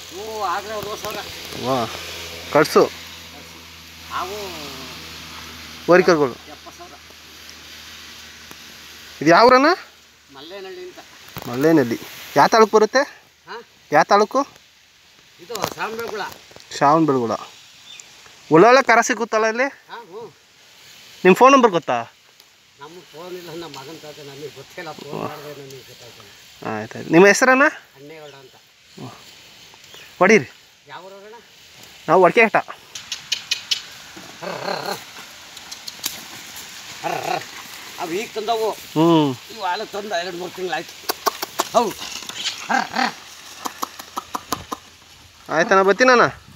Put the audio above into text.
ಹ್ಞೂ ಆಗಲೇ ಅರವತ್ತು ಸಾವಿರ ವಾ ಕಟ್ಸು ಅವು ಓರಿಕರುಗಳು ಎಪ್ಪತ್ತು ಸಾವಿರ ಇದು ಯಾವ್ರನ್ನ ಮಲ್ಲೇನಹಳ್ಳಿ ಅಂತ ಮಲ್ಲೇನಲ್ಲಿ ಯಾವ ತಾಲೂಕು ಬರುತ್ತೆ ಹಾಂ ಯಾವ ತಾಲೂಕು ಇದು ಸಾಂಬೆಗುಳ ಶ್ರಾವಣ ಬೆಳಗುಳ ಒಳ್ಳೊಳ್ಳೆ ಕರ ಸಿಗುತ್ತಲ್ಲ ಇಲ್ಲಿ ಹಾಂ ಹ್ಞೂ ನಿಮ್ಮ ಫೋನ್ ನಂಬರ್ ಗೊತ್ತಾ ನಮಗೆ ಫೋನ್ ಇಲ್ಲ ನಮ್ಮ ಮಗನ ತಾತ ನನಗೆ ಗೊತ್ತಿಲ್ಲ ಫೋನ್ ಮಾಡಿದ್ರೆ ನನಗೆ ಗೊತ್ತಾಯ್ತಲ್ಲ ಆಯ್ತು ಆಯ್ತು ನಿಮ್ಮ ಹೆಸರನ್ನ ಹನ್ನೆರಡು ಅಂತ ಹೊಡೀರಿ ಯಾವ ಊರಣ್ಣ ನಾವು ಒಡಕೆ ಹಟ್ಟ ಅವು ಈಗ ತಂದವು ಹ್ಞೂ ಇವು ಹಾಲು ತಂದು ಎರಡು ಮೂರು ತಿಂಗಳಾಯ್ತು ಹೌದು ಆಯ್ತಣ್ಣ ಬರ್ತೀನಣ್ಣ